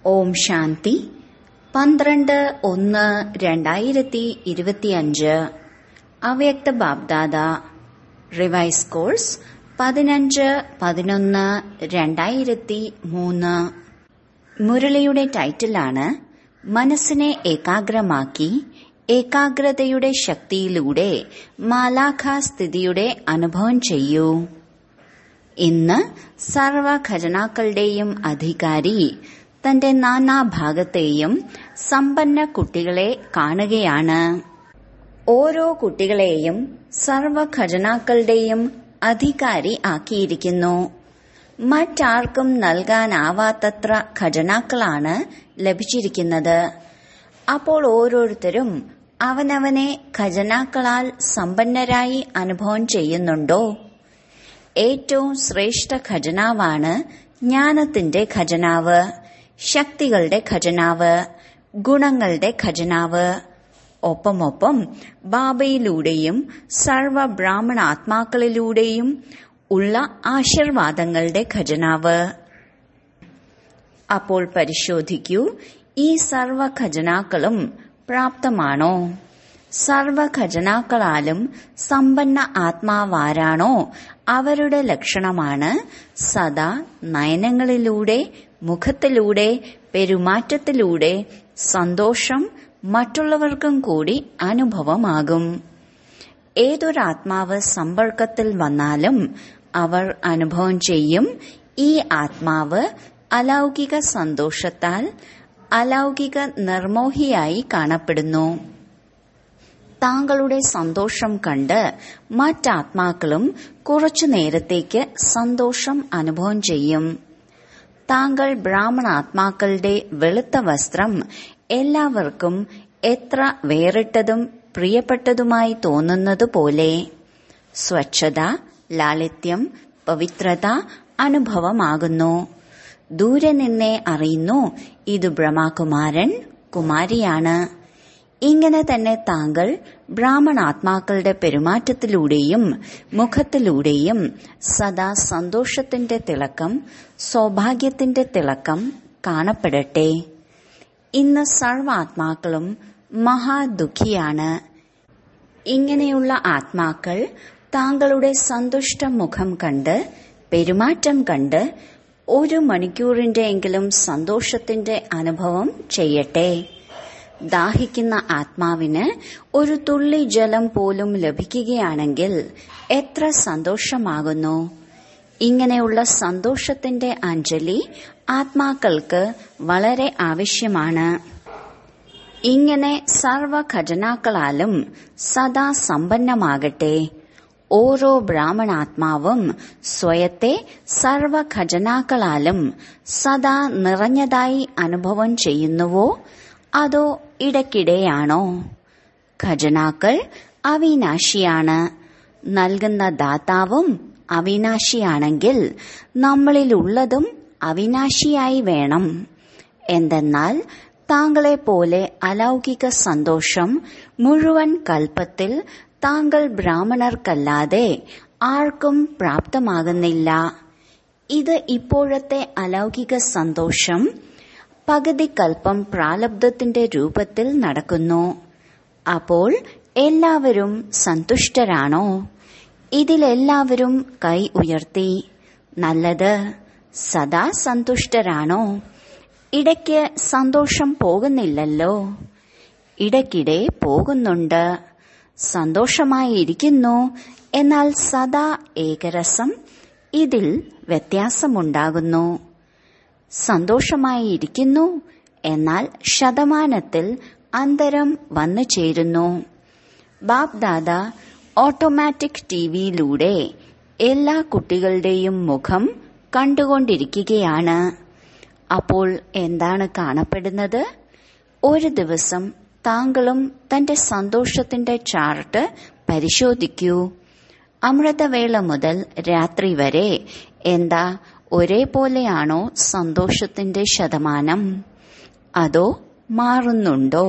ഓം ശാന്തി പന്ത്രണ്ട് ഒന്ന് രണ്ടായിരത്തി ഇരുപത്തിയഞ്ച് അവ്യക്ത ബാബ്ദാദ റിവൈസ് കോഴ്സ് പതിനഞ്ച് പതിനൊന്ന് രണ്ടായിരത്തി മൂന്ന് മുരളിയുടെ ടൈറ്റിലാണ് മനസ്സിനെ ഏകാഗ്രമാക്കി ഏകാഗ്രതയുടെ ശക്തിയിലൂടെ മാലാഖാസ്ഥിതിയുടെ അനുഭവം ചെയ്യൂ ഇന്ന് സർവ ഖജനാക്കളുടെയും അധികാരി തന്റെ നാനാഭാഗത്തെയും സമ്പന്ന കുട്ടികളെ കാണുകയാണ് ഓരോ കുട്ടികളെയും സർവ ഖജനാക്കളുടെയും അധികാരി ആക്കിയിരിക്കുന്നു മറ്റാർക്കും നൽകാനാവാത്തത്ര ഖജനാക്കളാണ് ലഭിച്ചിരിക്കുന്നത് അപ്പോൾ ഓരോരുത്തരും അവനവനെ ഖജനാക്കളാൽ സമ്പന്നരായി അനുഭവം ചെയ്യുന്നുണ്ടോ ഏറ്റവും ശ്രേഷ്ഠ ഖജനാവാണ് ജ്ഞാനത്തിന്റെ ഖജനാവ് ശക്തികളുടെ ഖജനാവ് ഗുണങ്ങളുടെ ഖജനാവ് ഒപ്പമൊപ്പം ബാബയിലൂടെയും സർവ ബ്രാഹ്മണ ആത്മാക്കളിലൂടെയും ഉള്ള ആശീർവാദങ്ങളുടെ ഖജനാവ് അപ്പോൾ പരിശോധിക്കൂ ഈ സർവ ഖജനാക്കളും പ്രാപ്തമാണോ സർവ ഖജനാക്കളാലും സമ്പന്ന ആത്മാവാരാണോ അവരുടെ ലക്ഷണമാണ് സദാ നയനങ്ങളിലൂടെ മുഖത്തിലൂടെ പെരുമാറ്റത്തിലൂടെ സന്തോഷം മറ്റുള്ളവർക്കും കൂടി അനുഭവമാകും ഏതൊരാത്മാവ് സമ്പർക്കത്തിൽ വന്നാലും അവർ അനുഭവം ചെയ്യും ഈ ആത്മാവ് അലൗകിക സന്തോഷത്താൽ അലൗകിക നിർമോഹിയായി കാണപ്പെടുന്നു താങ്കളുടെ സന്തോഷം കണ്ട് മറ്റാത്മാക്കളും കുറച്ചു നേരത്തേക്ക് സന്തോഷം അനുഭവം ചെയ്യും താങ്കൾ ബ്രാഹ്മണാത്മാക്കളുടെ വെളുത്ത വസ്ത്രം എല്ലാവർക്കും എത്ര വേറിട്ടതും പ്രിയപ്പെട്ടതുമായി തോന്നുന്നതുപോലെ സ്വച്ഛത ലാളിത്യം പവിത്രത അനുഭവമാകുന്നു ദൂരെ നിന്നേ അറിയുന്നു ഇത് ബ്രഹ്മകുമാരൻ കുമാരിയാണ് ഇങ്ങനെ തന്നെ താങ്കൾ ബ്രാഹ്മണാത്മാക്കളുടെ പെരുമാറ്റത്തിലൂടെയും മുഖത്തിലൂടെയും സദാ സന്തോഷത്തിന്റെ തിളക്കം സൗഭാഗ്യത്തിന്റെ തിളക്കം കാണപ്പെടട്ടെ ഇന്ന് സർവാത്മാക്കളും മഹാദുഃഖിയാണ് ഇങ്ങനെയുള്ള ആത്മാക്കൾ താങ്കളുടെ സന്തുഷ്ട മുഖം കണ്ട് പെരുമാറ്റം കണ്ട് ഒരു മണിക്കൂറിന്റെയെങ്കിലും സന്തോഷത്തിന്റെ അനുഭവം ചെയ്യട്ടെ ദാഹിക്കുന്ന ആത്മാവിന് ഒരു തുള്ളി ജലം പോലും ലഭിക്കുകയാണെങ്കിൽ എത്ര സന്തോഷമാകുന്നു ഇങ്ങനെയുള്ള സന്തോഷത്തിന്റെ അഞ്ജലി ആത്മാക്കൾക്ക് വളരെ ആവശ്യമാണ് ഇങ്ങനെ സർവ ഖജനാക്കളാലും സദാ സമ്പന്നമാകട്ടെ ഓരോ ബ്രാഹ്മണാത്മാവും സ്വയത്തെ സർവ ഖജനാക്കളാലും സദാ നിറഞ്ഞതായി അനുഭവം ചെയ്യുന്നുവോ അതോ ഇടയ്ക്കിടെയാണോ ഖജനാക്കൾ അവിനാശിയാണ് നൽകുന്ന ദാതാവും അവിനാശിയാണെങ്കിൽ നമ്മളിലുള്ളതും അവിനാശിയായി വേണം എന്തെന്നാൽ താങ്കളെ പോലെ അലൗകിക സന്തോഷം മുഴുവൻ കൽപ്പത്തിൽ താങ്കൾ ബ്രാഹ്മണർക്കല്ലാതെ ആർക്കും പ്രാപ്തമാകുന്നില്ല ഇത് ഇപ്പോഴത്തെ അലൗകിക സന്തോഷം പകുതി കൽപ്പം പ്രാലബ്ധത്തിന്റെ രൂപത്തിൽ നടക്കുന്നു അപ്പോൾ എല്ലാവരും സന്തുഷ്ടരാണോ ഇതിലെല്ലാവരും കൈ ഉയർത്തി നല്ലത് സദാ സന്തുഷ്ടരാണോ ഇടയ്ക്ക് സന്തോഷം പോകുന്നില്ലല്ലോ ഇടയ്ക്കിടെ പോകുന്നുണ്ട് സന്തോഷമായിരിക്കുന്നു എന്നാൽ സദാ ഏകരസം ഇതിൽ വ്യത്യാസമുണ്ടാകുന്നു സന്തോഷമായിരിക്കുന്നു എന്നാൽ ശതമാനത്തിൽ അന്തരം വന്നു ചേരുന്നു ബാപ്ദാദ ഓട്ടോമാറ്റിക് ടിവിയിലൂടെ എല്ലാ കുട്ടികളുടെയും മുഖം കണ്ടുകൊണ്ടിരിക്കുകയാണ് അപ്പോൾ എന്താണ് കാണപ്പെടുന്നത് ഒരു ദിവസം താങ്കളും തന്റെ സന്തോഷത്തിന്റെ ചാർട്ട് പരിശോധിക്കൂ അമൃതവേള മുതൽ രാത്രി വരെ എന്താ ഒരേപോലെയാണോ സന്തോഷത്തിന്റെ ശതമാനം അതോ മാറുന്നുണ്ടോ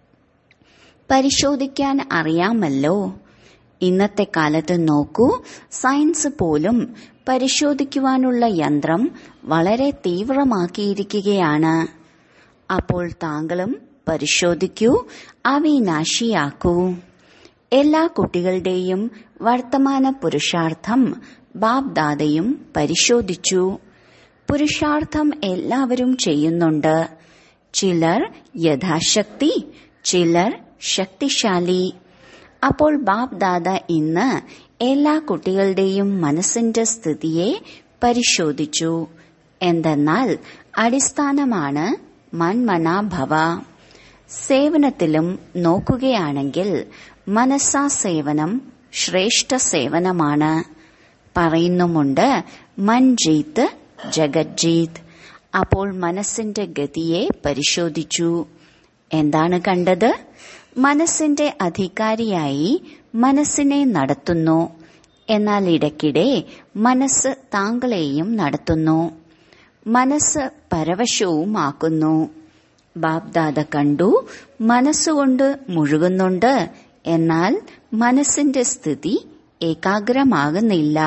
പരിശോധിക്കാൻ അറിയാമല്ലോ ഇന്നത്തെ കാലത്ത് നോക്കൂ സയൻസ് പോലും പരിശോധിക്കുവാനുള്ള യന്ത്രം വളരെ തീവ്രമാക്കിയിരിക്കുകയാണ് അപ്പോൾ താങ്കളും പരിശോധിക്കൂ അവിനാശിയാക്കൂ എല്ലാ കുട്ടികളുടെയും വർത്തമാന പുരുഷാർത്ഥം ബാബ്ദാദയും പരിശോധിച്ചു പുരുഷാർത്ഥം എല്ലാവരും ചെയ്യുന്നുണ്ട് ചിലർ യഥാശക്തി ചിലർ ശക്തിശാലി അപ്പോൾ ബാബ് ദാദ ഇന്ന് എല്ലാ കുട്ടികളുടെയും മനസ്സിന്റെ സ്ഥിതിയെ പരിശോധിച്ചു എന്തെന്നാൽ അടിസ്ഥാനമാണ് മന്മനാഭവ സേവനത്തിലും നോക്കുകയാണെങ്കിൽ മനസ്സാ സേവനം ശ്രേഷ്ഠ സേവനമാണ് പറയുന്നുമുണ്ട് മൻജീത്ത് ജഗജ്ജീത് അപ്പോൾ മനസ്സിന്റെ ഗതിയെ പരിശോധിച്ചു എന്താണ് കണ്ടത് മനസ്സിന്റെ അധികാരിയായി മനസ്സിനെ നടത്തുന്നു എന്നാൽ ഇടയ്ക്കിടെ മനസ്സ് താങ്കളെയും നടത്തുന്നു മനസ്സ് പരവശവുമാക്കുന്നു ബാബ്ദാദ കണ്ടു മനസ്സുകൊണ്ട് മുഴുകുന്നുണ്ട് എന്നാൽ മനസ്സിന്റെ സ്ഥിതി ഏകാഗ്രമാകുന്നില്ല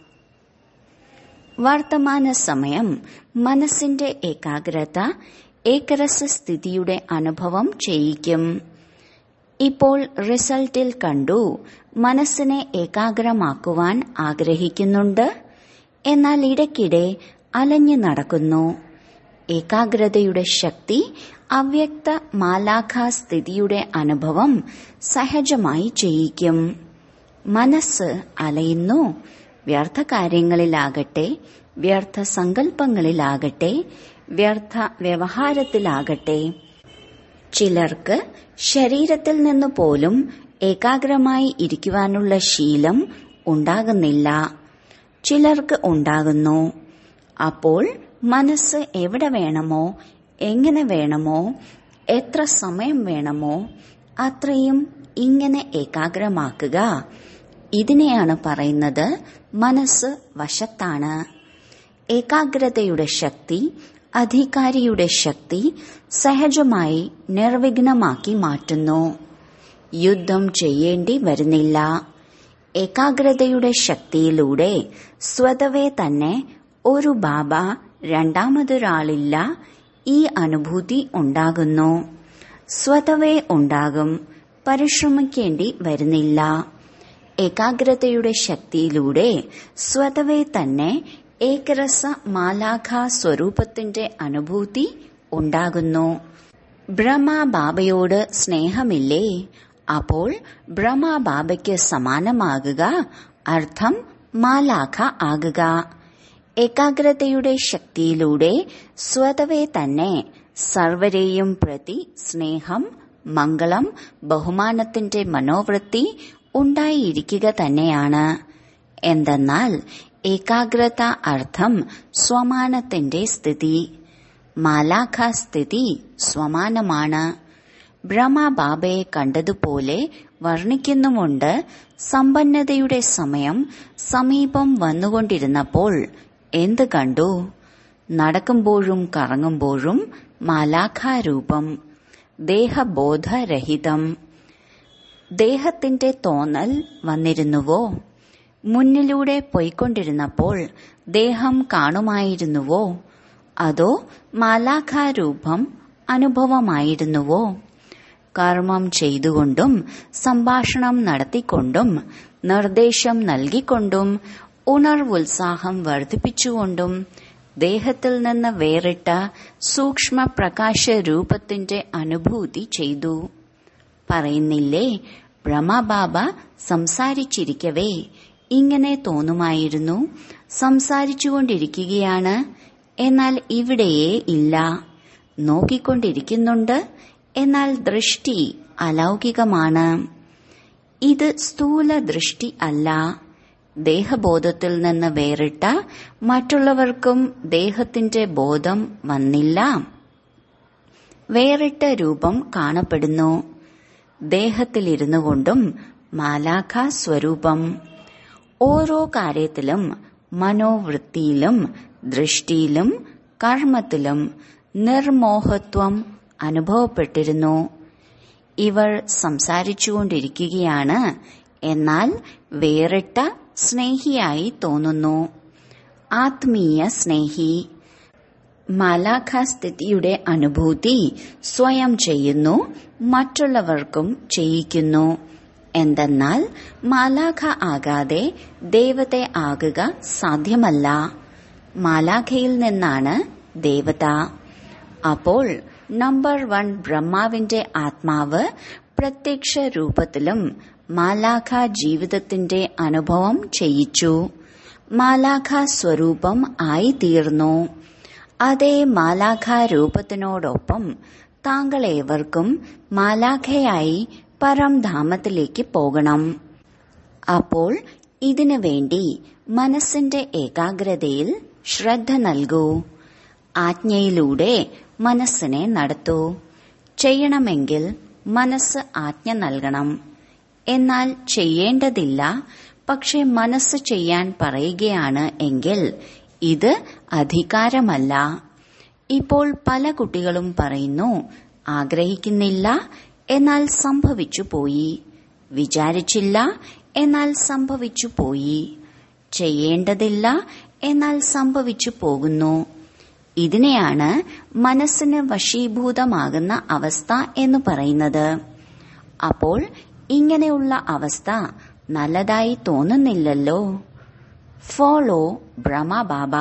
വർത്തമാന സമയം മനസ്സിന്റെ ഏകാഗ്രത ഏകരസ സ്ഥിതിയുടെ അനുഭവം ചെയ്യിക്കും ഇപ്പോൾ റിസൾട്ടിൽ കണ്ടു മനസ്സിനെ ഏകാഗ്രമാക്കുവാൻ ആഗ്രഹിക്കുന്നുണ്ട് എന്നാൽ ഇടയ്ക്കിടെ അലഞ്ഞു നടക്കുന്നു ഏകാഗ്രതയുടെ ശക്തി അവ്യക്ത മാലാഖാ സ്ഥിതിയുടെ അനുഭവം സഹജമായി ചെയ്യിക്കും മനസ്സ് അലയുന്നു വ്യർത്ഥ കാര്യങ്ങളിലാകട്ടെ വ്യർത്ഥ സങ്കല്പങ്ങളിലാകട്ടെ വ്യർത്ഥ വ്യവഹാരത്തിലാകട്ടെ ചിലർക്ക് ശരീരത്തിൽ നിന്ന് പോലും ഏകാഗ്രമായി ഇരിക്കുവാനുള്ള ശീലം ഉണ്ടാകുന്നില്ല ചിലർക്ക് ഉണ്ടാകുന്നു അപ്പോൾ മനസ്സ് എവിടെ വേണമോ എങ്ങനെ വേണമോ എത്ര സമയം വേണമോ അത്രയും ഇങ്ങനെ ഏകാഗ്രമാക്കുക ഇതിനെയാണ് പറയുന്നത് മനസ്സ് വശത്താണ് ഏകാഗ്രതയുടെ ശക്തി അധികാരിയുടെ ശക്തി സഹജമായി നിർവിഘ്നമാക്കി മാറ്റുന്നു യുദ്ധം ചെയ്യേണ്ടി വരുന്നില്ല ഏകാഗ്രതയുടെ ശക്തിയിലൂടെ സ്വതവേ തന്നെ ഒരു ബാബ രണ്ടാമതൊരാളില്ല ഈ അനുഭൂതി ഉണ്ടാകുന്നു സ്വതവേ ഉണ്ടാകും പരിശ്രമിക്കേണ്ടി വരുന്നില്ല ഏകാഗ്രതയുടെ ശക്തിയിലൂടെ സ്വതവേ തന്നെ ഏകരസ മാലാഖ സ്വരൂപത്തിന്റെ അനുഭൂതി ഉണ്ടാകുന്നു ബ്രഹ്മ ബാബയോട് സ്നേഹമില്ലേ അപ്പോൾ ബ്രഹ്മ ബാബയ്ക്ക് സമാനമാകുക അർത്ഥം മാലാഖ ആകുക ഏകാഗ്രതയുടെ ശക്തിയിലൂടെ സ്വതവേ തന്നെ സർവരെയും പ്രതി സ്നേഹം മംഗളം ബഹുമാനത്തിന്റെ മനോവൃത്തി ഉണ്ടായിരിക്കുക തന്നെയാണ് എന്തെന്നാൽ ഏകാഗ്രത അർത്ഥം സ്വമാനത്തിന്റെ സ്ഥിതി മാലാഖ സ്ഥിതി സ്വമാനമാണ് ബ്രഹ്മബാബയെ കണ്ടതുപോലെ വർണ്ണിക്കുന്നുമുണ്ട് സമ്പന്നതയുടെ സമയം സമീപം വന്നുകൊണ്ടിരുന്നപ്പോൾ എന്ത് കണ്ടു നടക്കുമ്പോഴും കറങ്ങുമ്പോഴും മാലാഖാരൂപം ദേഹബോധരഹിതം ദേഹത്തിന്റെ തോന്നൽ വന്നിരുന്നുവോ മുന്നിലൂടെ പോയിക്കൊണ്ടിരുന്നപ്പോൾ ദേഹം കാണുമായിരുന്നുവോ അതോ മാലാഖാരൂപം അനുഭവമായിരുന്നുവോ കർമ്മം ചെയ്തുകൊണ്ടും സംഭാഷണം നടത്തിക്കൊണ്ടും നിർദ്ദേശം നൽകിക്കൊണ്ടും ഉണർവുത്സാഹം വർദ്ധിപ്പിച്ചുകൊണ്ടും ദേഹത്തിൽ നിന്ന് വേറിട്ട സൂക്ഷ്മ പ്രകാശ രൂപത്തിന്റെ അനുഭൂതി ചെയ്തു പറയുന്നില്ലേ ബ്രഹ്മബാബ സംസാരിച്ചിരിക്കവേ ഇങ്ങനെ തോന്നുമായിരുന്നു സംസാരിച്ചുകൊണ്ടിരിക്കുകയാണ് എന്നാൽ ഇവിടെയേ ഇല്ല നോക്കിക്കൊണ്ടിരിക്കുന്നുണ്ട് എന്നാൽ ദൃഷ്ടി അലൗകികമാണ് ഇത് സ്ഥൂല ദൃഷ്ടി അല്ല ദേഹബോധത്തിൽ നിന്ന് വേറിട്ട മറ്റുള്ളവർക്കും ദേഹത്തിന്റെ ബോധം വന്നില്ല വേറിട്ട രൂപം കാണപ്പെടുന്നു ദേഹത്തിലിരുന്നു കൊണ്ടും മാലാഖ സ്വരൂപം ഓരോ കാര്യത്തിലും മനോവൃത്തിയിലും ദൃഷ്ടിയിലും കർമ്മത്തിലും നിർമോഹത്വം അനുഭവപ്പെട്ടിരുന്നു ഇവർ സംസാരിച്ചുകൊണ്ടിരിക്കുകയാണ് എന്നാൽ വേറിട്ട സ്നേഹിയായി തോന്നുന്നു ആത്മീയ സ്നേഹി മാലാഖാസ്ഥിതിയുടെ അനുഭൂതി സ്വയം ചെയ്യുന്നു മറ്റുള്ളവർക്കും ചെയ്യിക്കുന്നു എന്തെന്നാൽ മാലാഖ ആകാതെ ദേവത ആകുക സാധ്യമല്ല മാലാഖയിൽ നിന്നാണ് ദേവത അപ്പോൾ നമ്പർ വൺ ബ്രഹ്മാവിന്റെ ആത്മാവ് പ്രത്യക്ഷ രൂപത്തിലും മാലാഖ ജീവിതത്തിന്റെ അനുഭവം ചെയ്യിച്ചു മാലാഖ സ്വരൂപം ആയി തീർന്നു അതേ മാലാഖ രൂപത്തിനോടൊപ്പം താങ്കൾ ഏവർക്കും മാലാഖയായി പരംധാമത്തിലേക്ക് പോകണം അപ്പോൾ ഇതിനു വേണ്ടി മനസ്സിന്റെ ഏകാഗ്രതയിൽ ശ്രദ്ധ നൽകൂ ആജ്ഞയിലൂടെ മനസ്സിനെ നടത്തൂ ചെയ്യണമെങ്കിൽ മനസ്സ് ആജ്ഞ നൽകണം എന്നാൽ ചെയ്യേണ്ടതില്ല പക്ഷെ മനസ്സ് ചെയ്യാൻ പറയുകയാണ് എങ്കിൽ ഇത് അധികാരമല്ല ഇപ്പോൾ പല കുട്ടികളും പറയുന്നു ആഗ്രഹിക്കുന്നില്ല എന്നാൽ സംഭവിച്ചു പോയി വിചാരിച്ചില്ല എന്നാൽ സംഭവിച്ചു പോയി ചെയ്യേണ്ടതില്ല എന്നാൽ സംഭവിച്ചു പോകുന്നു ഇതിനെയാണ് മനസ്സിന് വശീഭൂതമാകുന്ന അവസ്ഥ എന്ന് പറയുന്നത് അപ്പോൾ ഇങ്ങനെയുള്ള അവസ്ഥ നല്ലതായി തോന്നുന്നില്ലല്ലോ ഫോളോ ബ്രഹ്മബാബ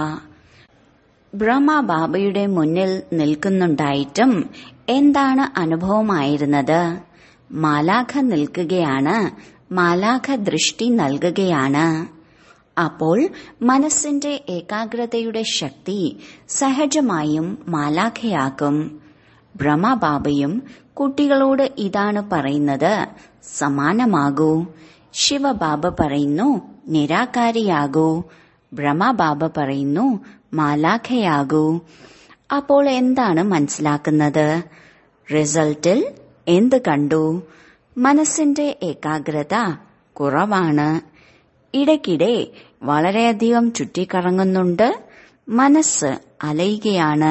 ബ്രഹ്മബാബയുടെ മുന്നിൽ നിൽക്കുന്നുണ്ടായിട്ടും എന്താണ് അനുഭവമായിരുന്നത് മാലാഖ നിൽക്കുകയാണ് മാലാഖ ദൃഷ്ടി നൽകുകയാണ് അപ്പോൾ മനസ്സിന്റെ ഏകാഗ്രതയുടെ ശക്തി സഹജമായും മാലാഖയാക്കും ബ്രഹ്മബാബയും കുട്ടികളോട് ഇതാണ് പറയുന്നത് സമാനമാകൂ ശിവബാബ പറയുന്നു നിരാകാരിയാകൂ ബ്രഹ്മബാബ പറയുന്നു മാലാഖയാകൂ അപ്പോൾ എന്താണ് മനസ്സിലാക്കുന്നത് റിസൾട്ടിൽ എന്ത് കണ്ടു മനസ്സിന്റെ ഏകാഗ്രത കുറവാണ് ഇടയ്ക്കിടെ വളരെയധികം ചുറ്റിക്കറങ്ങുന്നുണ്ട് മനസ്സ് അലയുകയാണ്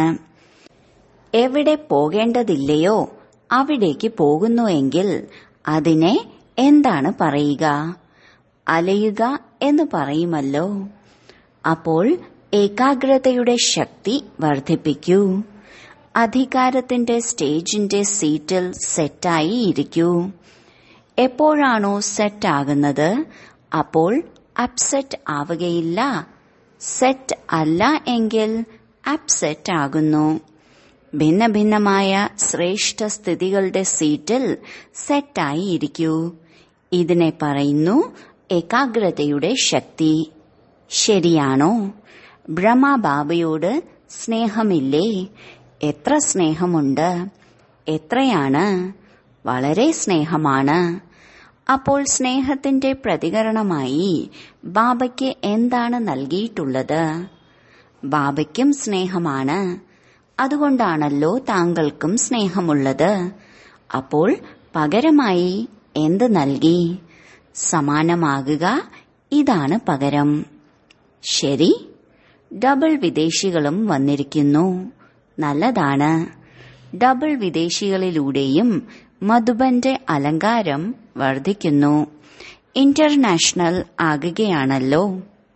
എവിടെ പോകേണ്ടതില്ലയോ അവിടേക്ക് പോകുന്നുവെങ്കിൽ അതിനെ എന്താണ് പറയുക അലയുക എന്ന് പറയുമല്ലോ അപ്പോൾ ഏകാഗ്രതയുടെ ശക്തി വർദ്ധിപ്പിക്കൂ അധികാരത്തിന്റെ സ്റ്റേജിന്റെ സീറ്റിൽ സെറ്റായി ഇരിക്കൂ എപ്പോഴാണോ സെറ്റ് ആകുന്നത് അപ്പോൾ അപ്സെറ്റ് ആവുകയില്ല സെറ്റ് അല്ല എങ്കിൽ അപ്സെറ്റ് ആകുന്നു ഭിന്ന ഭിന്നമായ ശ്രേഷ്ഠ സ്ഥിതികളുടെ സീറ്റിൽ സെറ്റായി ഇരിക്കൂ ഇതിനെ പറയുന്നു ഏകാഗ്രതയുടെ ശക്തി ശരിയാണോ ബ്രഹ്മബാബയോട് സ്നേഹമില്ലേ എത്ര സ്നേഹമുണ്ട് എത്രയാണ് വളരെ സ്നേഹമാണ് അപ്പോൾ സ്നേഹത്തിന്റെ പ്രതികരണമായി ബാബയ്ക്ക് എന്താണ് നൽകിയിട്ടുള്ളത് ബാബയ്ക്കും സ്നേഹമാണ് അതുകൊണ്ടാണല്ലോ താങ്കൾക്കും സ്നേഹമുള്ളത് അപ്പോൾ പകരമായി എന്ത് നൽകി സമാനമാകുക ഇതാണ് പകരം ശരി ഡബിൾ വിദേശികളും വന്നിരിക്കുന്നു നല്ലതാണ് ഡബിൾ വിദേശികളിലൂടെയും മധുബന്റെ അലങ്കാരം വർദ്ധിക്കുന്നു ഇന്റർനാഷണൽ ആകുകയാണല്ലോ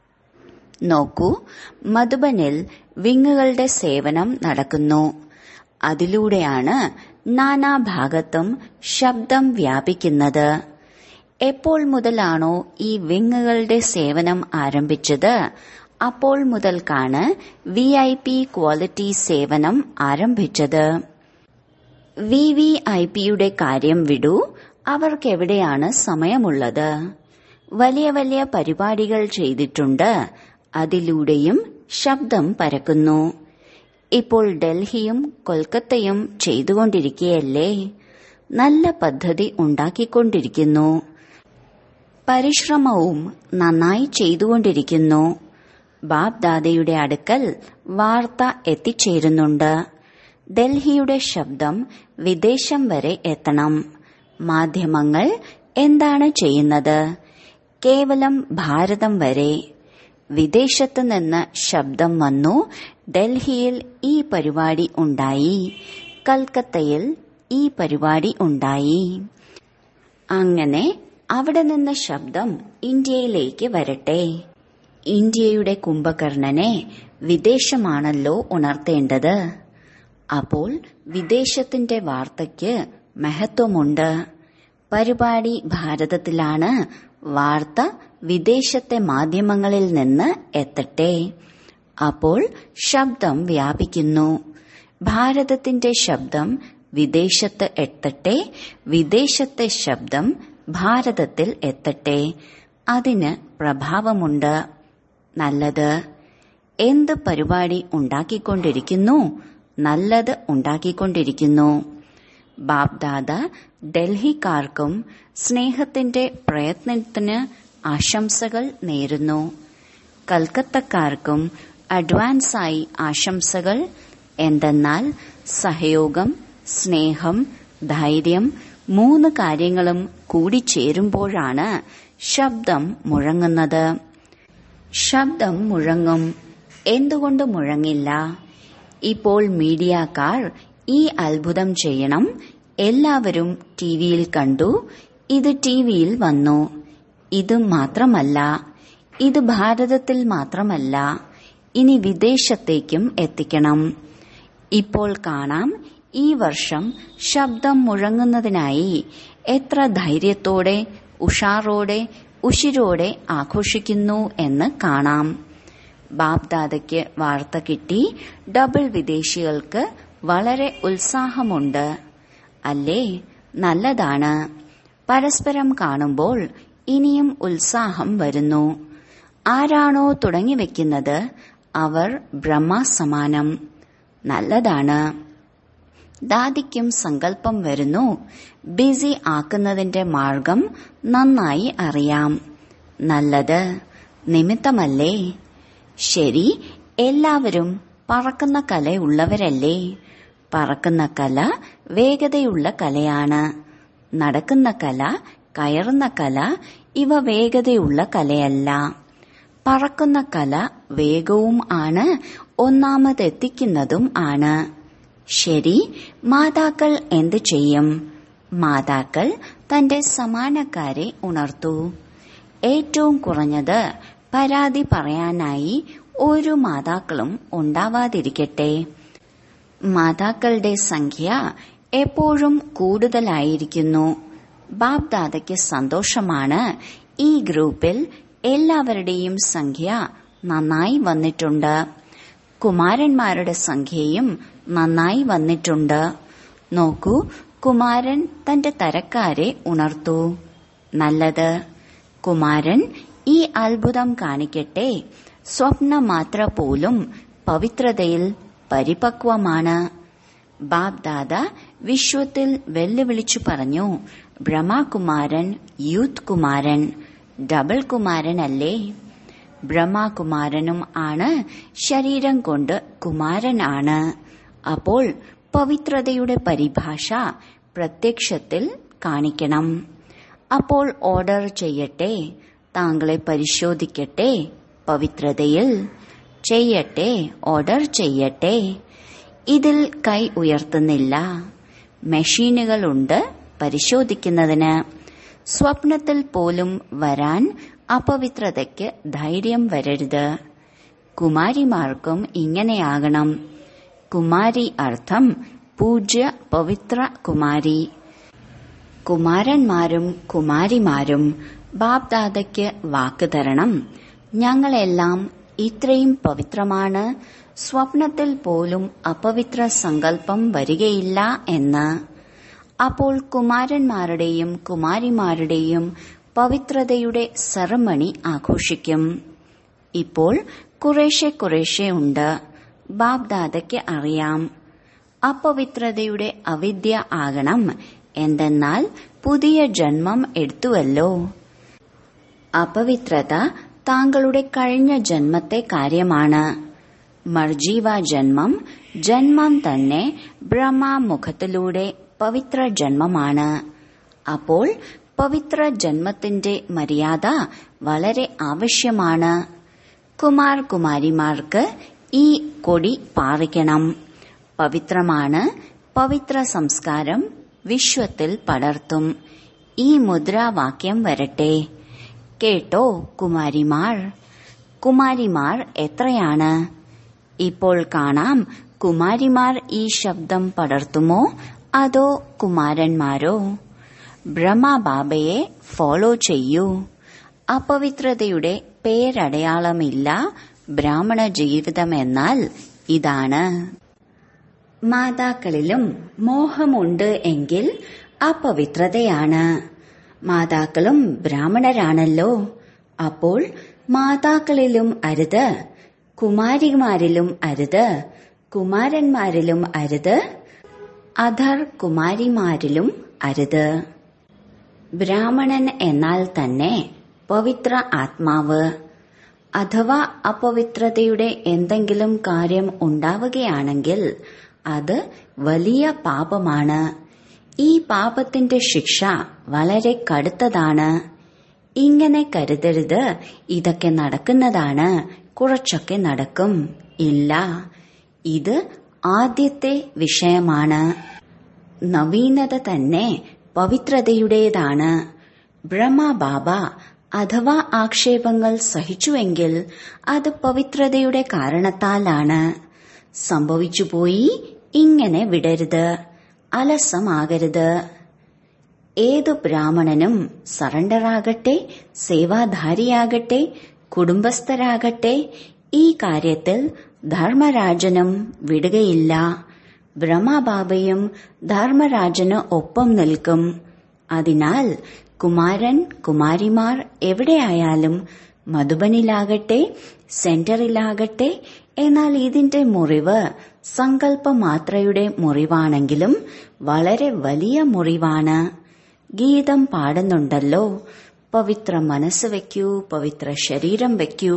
നോക്കൂ മധുബനിൽ വിങ്ങുകളുടെ സേവനം നടക്കുന്നു അതിലൂടെയാണ് നാനാഭാഗത്തും ശബ്ദം വ്യാപിക്കുന്നത് എപ്പോൾ മുതലാണോ ഈ വിങ്ങുകളുടെ സേവനം ആരംഭിച്ചത് അപ്പോൾ മുതൽക്കാണ് വി ഐ പി ക്വാളിറ്റി സേവനം ആരംഭിച്ചത് വി വി ഐ പിയുടെ കാര്യം വിടൂ അവർക്കെവിടെയാണ് സമയമുള്ളത് വലിയ വലിയ പരിപാടികൾ ചെയ്തിട്ടുണ്ട് അതിലൂടെയും ശബ്ദം പരക്കുന്നു ഇപ്പോൾ ഡൽഹിയും കൊൽക്കത്തയും ചെയ്തുകൊണ്ടിരിക്കുകയല്ലേ നല്ല പദ്ധതി ഉണ്ടാക്കിക്കൊണ്ടിരിക്കുന്നു പരിശ്രമവും നന്നായി ചെയ്തുകൊണ്ടിരിക്കുന്നു ബാബ് ദാദയുടെ അടുക്കൽ വാർത്ത എത്തിച്ചേരുന്നുണ്ട് ഡൽഹിയുടെ ശബ്ദം വിദേശം വരെ എത്തണം മാധ്യമങ്ങൾ എന്താണ് ചെയ്യുന്നത് കേവലം ഭാരതം വരെ വിദേശത്ത് നിന്ന് ശബ്ദം വന്നു ഡൽഹിയിൽ ഈ പരിപാടി ഉണ്ടായി കൽക്കത്തയിൽ ഈ പരിപാടി ഉണ്ടായി അങ്ങനെ അവിടെ നിന്ന് ശബ്ദം ഇന്ത്യയിലേക്ക് വരട്ടെ ഇന്ത്യയുടെ കുംഭകർണനെ വിദേശമാണല്ലോ ഉണർത്തേണ്ടത് അപ്പോൾ വിദേശത്തിന്റെ വാർത്തയ്ക്ക് മഹത്വമുണ്ട് പരിപാടി ഭാരതത്തിലാണ് വാർത്ത വിദേശത്തെ മാധ്യമങ്ങളിൽ നിന്ന് എത്തട്ടെ അപ്പോൾ ശബ്ദം വ്യാപിക്കുന്നു ഭാരതത്തിന്റെ ശബ്ദം വിദേശത്ത് എത്തട്ടെ വിദേശത്തെ ശബ്ദം ഭാരതത്തിൽ എത്തട്ടെ അതിന് പ്രഭാവമുണ്ട് നല്ലത് എന്ത് പരിപാടി ഉണ്ടാക്കിക്കൊണ്ടിരിക്കുന്നു നല്ലത് ഉണ്ടാക്കിക്കൊണ്ടിരിക്കുന്നു ബാബ്ദാദ ഡൽഹിക്കാർക്കും സ്നേഹത്തിന്റെ പ്രയത്നത്തിന് ആശംസകൾ നേരുന്നു കൽക്കത്തക്കാർക്കും അഡ്വാൻസായി ആശംസകൾ എന്തെന്നാൽ സഹയോഗം സ്നേഹം ധൈര്യം മൂന്ന് കാര്യങ്ങളും കൂടിച്ചേരുമ്പോഴാണ് ശബ്ദം മുഴങ്ങുന്നത് ശബ്ദം മുഴങ്ങും എന്തുകൊണ്ട് മുഴങ്ങില്ല ഇപ്പോൾ മീഡിയക്കാർ ഈ അത്ഭുതം ചെയ്യണം എല്ലാവരും ടിവിയിൽ കണ്ടു ഇത് ടിവിയിൽ വന്നു ഇത് മാത്രമല്ല ഇത് ഭാരതത്തിൽ മാത്രമല്ല ഇനി വിദേശത്തേക്കും എത്തിക്കണം ഇപ്പോൾ കാണാം ഈ വർഷം ശബ്ദം മുഴങ്ങുന്നതിനായി എത്ര ധൈര്യത്തോടെ ഉഷാറോടെ ഉഷിരോടെ ആഘോഷിക്കുന്നു എന്ന് കാണാം ബാബ്ദാദയ്ക്ക് വാർത്ത കിട്ടി ഡബിൾ വിദേശികൾക്ക് വളരെ ഉത്സാഹമുണ്ട് അല്ലേ നല്ലതാണ് പരസ്പരം കാണുമ്പോൾ ഇനിയും ഉത്സാഹം വരുന്നു ആരാണോ തുടങ്ങിവെക്കുന്നത് അവർ ബ്രഹ്മസമാനം നല്ലതാണ് ദാദിക്കും സങ്കല്പം വരുന്നു ബിസി ആക്കുന്നതിന്റെ മാർഗം നന്നായി അറിയാം നല്ലത് നിമിത്തമല്ലേ ശരി എല്ലാവരും പറക്കുന്ന കലയുള്ളവരല്ലേ പറക്കുന്ന കല വേഗതയുള്ള കലയാണ് നടക്കുന്ന കല കയറുന്ന കല ഇവ വേഗതയുള്ള കലയല്ല പറക്കുന്ന കല വേഗവും ആണ് ഒന്നാമതെത്തിക്കുന്നതും ആണ് ശരി മാതാക്കൾ എന്തു ചെയ്യും മാതാക്കൾ തന്റെ സമാനക്കാരെ ഉണർത്തു ഏറ്റവും കുറഞ്ഞത് പരാതി പറയാനായി ഒരു മാതാക്കളും ഉണ്ടാവാതിരിക്കട്ടെ മാതാക്കളുടെ സംഖ്യ എപ്പോഴും കൂടുതലായിരിക്കുന്നു ബാബ് ദാദയ്ക്ക് സന്തോഷമാണ് ഈ ഗ്രൂപ്പിൽ എല്ലാവരുടെയും സംഖ്യ നന്നായി വന്നിട്ടുണ്ട് കുമാരന്മാരുടെ സംഖ്യയും നന്നായി വന്നിട്ടുണ്ട് നോക്കൂ കുമാരൻ തന്റെ തരക്കാരെ ഉണർത്തു നല്ലത് കുമാരൻ ഈ അത്ഭുതം കാണിക്കട്ടെ സ്വപ്നമാത്ര പോലും പവിത്രതയിൽ പരിപക്വമാണ് ബാബ് ദാദ വിശ്വത്തിൽ വെല്ലുവിളിച്ചു പറഞ്ഞു ബ്രഹ്മകുമാരൻ യൂത്ത് കുമാരൻ ഡബിൾ കുമാരനല്ലേ ബ്രഹ്മകുമാരനും ആണ് ശരീരം കൊണ്ട് കുമാരൻ ആണ് അപ്പോൾ പവിത്രതയുടെ പരിഭാഷ പ്രത്യക്ഷത്തിൽ കാണിക്കണം അപ്പോൾ ഓർഡർ ചെയ്യട്ടെ താങ്കളെ പരിശോധിക്കട്ടെ പവിത്രതയിൽ ചെയ്യട്ടെ ഓർഡർ ചെയ്യട്ടെ ഇതിൽ കൈ ഉയർത്തുന്നില്ല മെഷീനുകളുണ്ട് പരിശോധിക്കുന്നതിന് സ്വപ്നത്തിൽ പോലും വരാൻ അപവിത്രതയ്ക്ക് ധൈര്യം വരരുത് കുമാരിമാർക്കും ഇങ്ങനെയാകണം കുമാരി അർത്ഥം പൂജ്യ പവിത്ര കുമാരി കുമാരന്മാരും കുമാരിമാരും ബാബ്ദാദയ്ക്ക് വാക്ക് തരണം ഞങ്ങളെല്ലാം ഇത്രയും പവിത്രമാണ് സ്വപ്നത്തിൽ പോലും അപവിത്ര സങ്കല്പം വരികയില്ല എന്ന് അപ്പോൾ കുമാരന്മാരുടെയും കുമാരിമാരുടെയും പവിത്രതയുടെ സെറമണി ആഘോഷിക്കും ഇപ്പോൾ കുറേശ്ശെ കുറേശ്ശെ ഉണ്ട് ബാബ്ദാദയ്ക്ക് അറിയാം അപവിത്രതയുടെ അവിദ്യ ആകണം എന്തെന്നാൽ പുതിയ ജന്മം എടുത്തുവല്ലോ അപവിത്രത താങ്കളുടെ കഴിഞ്ഞ ജന്മത്തെ കാര്യമാണ് മർജീവ ജന്മം ജന്മം തന്നെ ബ്രഹ്മമുഖത്തിലൂടെ പവിത്ര ജന്മമാണ് അപ്പോൾ പവിത്ര ജന്മത്തിന്റെ മര്യാദ വളരെ ആവശ്യമാണ് കുമാർ കുമാരിമാർക്ക് ഈ കൊടി പാറിക്കണം പവിത്രമാണ് പവിത്ര സംസ്കാരം വിശ്വത്തിൽ പടർത്തും ഈ മുദ്രാവാക്യം വരട്ടെ കേട്ടോ കുമാരിമാർ കുമാരിമാർ എത്രയാണ് ഇപ്പോൾ കാണാം കുമാരിമാർ ഈ ശബ്ദം പടർത്തുമോ അതോ കുമാരന്മാരോ ബ്രഹ്മബാബയെ ഫോളോ ചെയ്യൂ അപവിത്രതയുടെ പേരടയാളമില്ല ബ്രാഹ്മണ ജീവിതമെന്നാൽ ഇതാണ് മാതാക്കളിലും മോഹമുണ്ട് എങ്കിൽ അപവിത്രതയാണ് മാതാക്കളും ബ്രാഹ്മണരാണല്ലോ അപ്പോൾ മാതാക്കളിലും അരുത് കുമാരിമാരിലും അരുത് കുമാരന്മാരിലും അരുത് അധർ കുമാരിമാരിലും അരുത് ബ്രാഹ്മണൻ എന്നാൽ തന്നെ പവിത്ര ആത്മാവ് അഥവാ അപവിത്രതയുടെ എന്തെങ്കിലും കാര്യം ഉണ്ടാവുകയാണെങ്കിൽ അത് വലിയ പാപമാണ് ഈ പാപത്തിന്റെ ശിക്ഷ വളരെ കടുത്തതാണ് ഇങ്ങനെ കരുതരുത് ഇതൊക്കെ നടക്കുന്നതാണ് കുറച്ചൊക്കെ നടക്കും ഇല്ല ഇത് ആദ്യത്തെ വിഷയമാണ് നവീനത തന്നെ പവിത്രതയുടേതാണ് ബ്രഹ്മബാബ അഥവാ ആക്ഷേപങ്ങൾ സഹിച്ചുവെങ്കിൽ അത് പവിത്രതയുടെ കാരണത്താലാണ് സംഭവിച്ചുപോയി ഇങ്ങനെ വിടരുത് അലസമാകരുത് ഏതു ബ്രാഹ്മണനും സറണ്ടറാകട്ടെ സേവാധാരിയാകട്ടെ കുടുംബസ്ഥരാകട്ടെ ഈ കാര്യത്തിൽ ധർമ്മരാജനും വിടുകയില്ല ബ്രഹ്മബാബയും ധർമ്മരാജന് ഒപ്പം നിൽക്കും അതിനാൽ കുമാരൻ കുമാരിമാർ എവിടെയായാലും മധുബനിലാകട്ടെ സെന്ററിലാകട്ടെ എന്നാൽ ഇതിന്റെ മുറിവ് സങ്കല്പമാത്രയുടെ മുറിവാണെങ്കിലും വളരെ വലിയ മുറിവാണ് ഗീതം പാടുന്നുണ്ടല്ലോ പവിത്ര മനസ്സ് വയ്ക്കൂ പവിത്ര ശരീരം വയ്ക്കൂ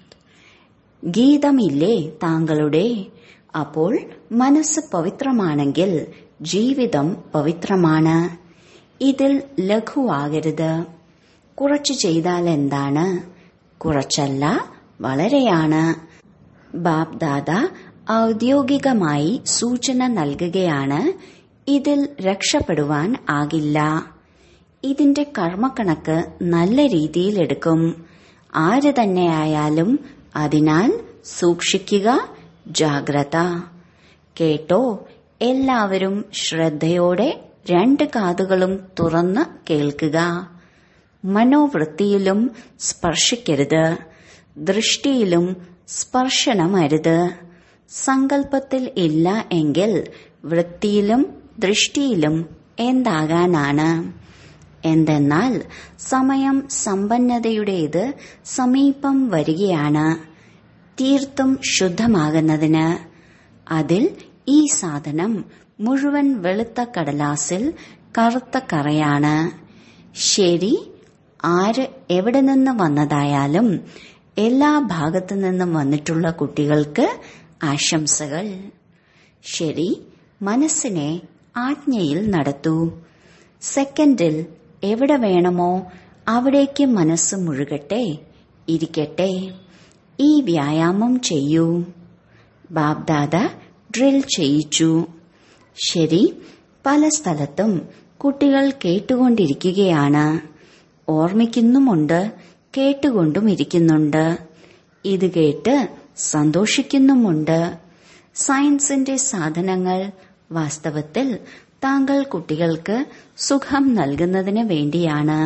ഗീതമില്ലേ താങ്കളുടെ അപ്പോൾ മനസ്സ് പവിത്രമാണെങ്കിൽ ജീവിതം പവിത്രമാണ് ഇതിൽ ലഘുവാകരുത് കുറച്ചു ചെയ്താൽ എന്താണ് കുറച്ചല്ല വളരെയാണ് ബാബ് ദാദ ഔദ്യോഗികമായി സൂചന നൽകുകയാണ് ഇതിൽ രക്ഷപ്പെടുവാൻ ആകില്ല ഇതിന്റെ കർമ്മക്കണക്ക് നല്ല രീതിയിൽ എടുക്കും ആര് തന്നെയായാലും അതിനാൽ സൂക്ഷിക്കുക ജാഗ്രത കേട്ടോ എല്ലാവരും ശ്രദ്ധയോടെ രണ്ട് കാതുകളും തുറന്ന് കേൾക്കുക മനോവൃത്തിയിലും സ്പർശിക്കരുത് ദൃഷ്ടിയിലും സ്പർശനമരുത് സങ്കല്പത്തിൽ ഇല്ല എങ്കിൽ വൃത്തിയിലും ദൃഷ്ടിയിലും എന്താകാനാണ് എന്തെന്നാൽ സമയം സമ്പന്നതയുടേത് സമീപം വരികയാണ് തീർത്തും ശുദ്ധമാകുന്നതിന് അതിൽ ഈ സാധനം മുഴുവൻ വെളുത്ത കടലാസിൽ കറുത്ത കറയാണ് ശരി ആര് എവിടെ നിന്ന് വന്നതായാലും എല്ലാ ഭാഗത്തു നിന്നും വന്നിട്ടുള്ള കുട്ടികൾക്ക് ആശംസകൾ ശരി മനസ്സിനെ ആജ്ഞയിൽ നടത്തൂ സെക്കൻഡിൽ എവിടെ വേണമോ അവിടേക്ക് മനസ്സ് മുഴുകട്ടെ ഇരിക്കട്ടെ ഈ വ്യായാമം ചെയ്യൂ ബാബ്ദാദ ഡ്രിൽ ചെയ്യിച്ചു ശരി പല സ്ഥലത്തും കുട്ടികൾ കേട്ടുകൊണ്ടിരിക്കുകയാണ് ഓർമ്മിക്കുന്നുമുണ്ട് കേട്ടുകൊണ്ടും ഇരിക്കുന്നുണ്ട് ഇത് കേട്ട് സന്തോഷിക്കുന്നുമുണ്ട് സയൻസിന്റെ സാധനങ്ങൾ വാസ്തവത്തിൽ താങ്കൾ കുട്ടികൾക്ക് സുഖം നൽകുന്നതിന് വേണ്ടിയാണ്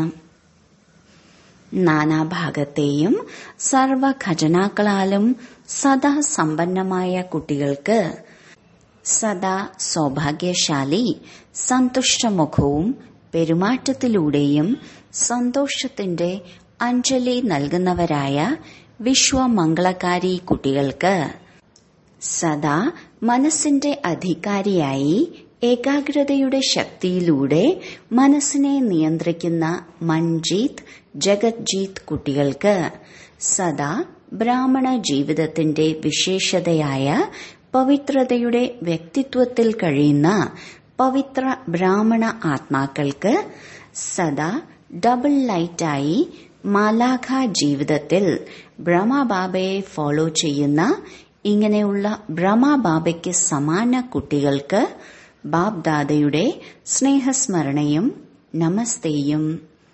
നാനാഭാഗത്തെയും സർവ ഖജനാക്കളാലും സദാ സമ്പന്നമായ കുട്ടികൾക്ക് സദാ സൗഭാഗ്യശാലി സന്തുഷ്ടമുഖവും പെരുമാറ്റത്തിലൂടെയും സന്തോഷത്തിന്റെ അഞ്ജലി നൽകുന്നവരായ വിശ്വമംഗളകാരി കുട്ടികൾക്ക് സദാ മനസ്സിന്റെ അധികാരിയായി ഏകാഗ്രതയുടെ ശക്തിയിലൂടെ മനസ്സിനെ നിയന്ത്രിക്കുന്ന മൻജീത് ജഗത്ജീത് കുട്ടികൾക്ക് സദാ ബ്രാഹ്മണ ജീവിതത്തിന്റെ വിശേഷതയായ പവിത്രതയുടെ വ്യക്തിത്വത്തിൽ കഴിയുന്ന പവിത്ര ബ്രാഹ്മണ ആത്മാക്കൾക്ക് സദാ ഡബിൾ ലൈറ്റായി മാലാഖ ജീവിതത്തിൽ ബ്രഹ്മബാബയെ ഫോളോ ചെയ്യുന്ന ഇങ്ങനെയുള്ള ബ്രഹ്മബാബയ്ക്ക് സമാന കുട്ടികൾക്ക് ബാബ്ദാദയുടെ സ്നേഹസ്മരണയും നമസ്തേയും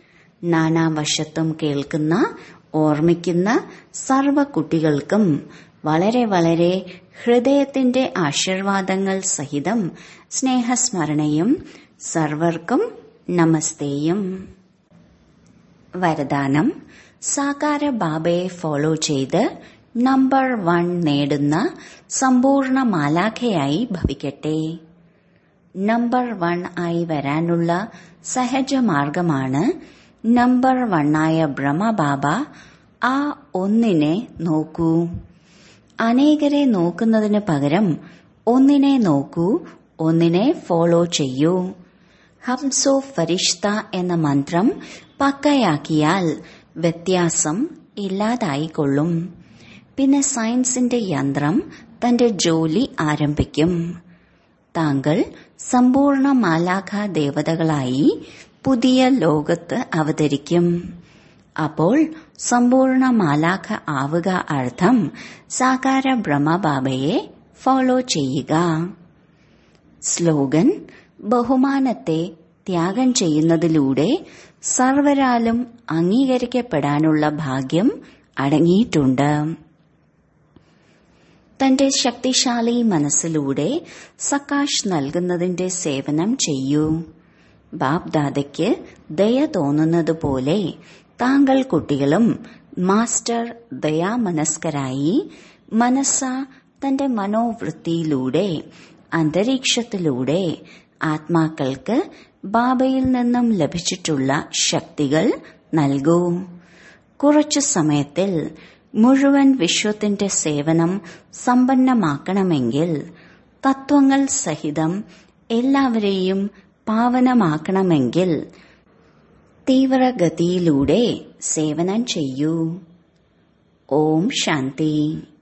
നാനാവശത്തും കേൾക്കുന്ന ഓർമ്മിക്കുന്ന സർവ കുട്ടികൾക്കും വളരെ വളരെ ഹൃദയത്തിന്റെ ആശീർവാദങ്ങൾ സഹിതം സ്നേഹസ്മരണയും സർവർക്കും നമസ്തേയും വരദാനം സാകാര ബാബയെ ഫോളോ ചെയ്ത് നമ്പർ വൺ നേടുന്ന സമ്പൂർണ്ണ മാലാഖയായി ഭവിക്കട്ടെ നമ്പർ വൺ ആയി വരാനുള്ള സഹജമാർഗമാണ് നമ്പർ വണ്ണായ ബ്രഹ്മബാബ ആ ഒന്നിനെ നോക്കൂ അനേകരെ നോക്കുന്നതിന് പകരം ഒന്നിനെ നോക്കൂ ഒന്നിനെ ഫോളോ ചെയ്യൂ ഹംസോ ഫരിഷ്ത എന്ന മന്ത്രം പക്കയാക്കിയാൽ വ്യത്യാസം ഇല്ലാതായിക്കൊള്ളും പിന്നെ സയൻസിന്റെ യന്ത്രം തന്റെ ജോലി ആരംഭിക്കും താങ്കൾ സമ്പൂർണ്ണ മാലാഖ ദേവതകളായി പുതിയ ലോകത്ത് അവതരിക്കും അപ്പോൾ സമ്പൂർണ്ണ മാലാഖ ആവുക അർത്ഥം സാകാര ബ്രഹ്മബാബയെ ഫോളോ ചെയ്യുക സ്ലോഗൻ ബഹുമാനത്തെ ത്യാഗം ചെയ്യുന്നതിലൂടെ സർവരാലും അംഗീകരിക്കപ്പെടാനുള്ള ഭാഗ്യം അടങ്ങിയിട്ടുണ്ട് തന്റെ ശക്തിശാലി മനസ്സിലൂടെ സക്കാഷ് നൽകുന്നതിന്റെ സേവനം ചെയ്യൂ ബാബ് ദാദയ്ക്ക് ദയ തോന്നുന്നതുപോലെ താങ്കൾ കുട്ടികളും മാസ്റ്റർ ദയാമനസ്കരായി മനസ്സ തന്റെ മനോവൃത്തിയിലൂടെ അന്തരീക്ഷത്തിലൂടെ ആത്മാക്കൾക്ക് ബാബയിൽ നിന്നും ലഭിച്ചിട്ടുള്ള ശക്തികൾ നൽകൂ കുറച്ചു സമയത്തിൽ മുഴുവൻ വിശ്വത്തിന്റെ സേവനം സമ്പന്നമാക്കണമെങ്കിൽ തത്വങ്ങൾ സഹിതം എല്ലാവരെയും പാവനമാക്കണമെങ്കിൽ തീവ്രഗതിയിലൂടെ സേവനം ചെയ്യൂ ഓം ശാന്തി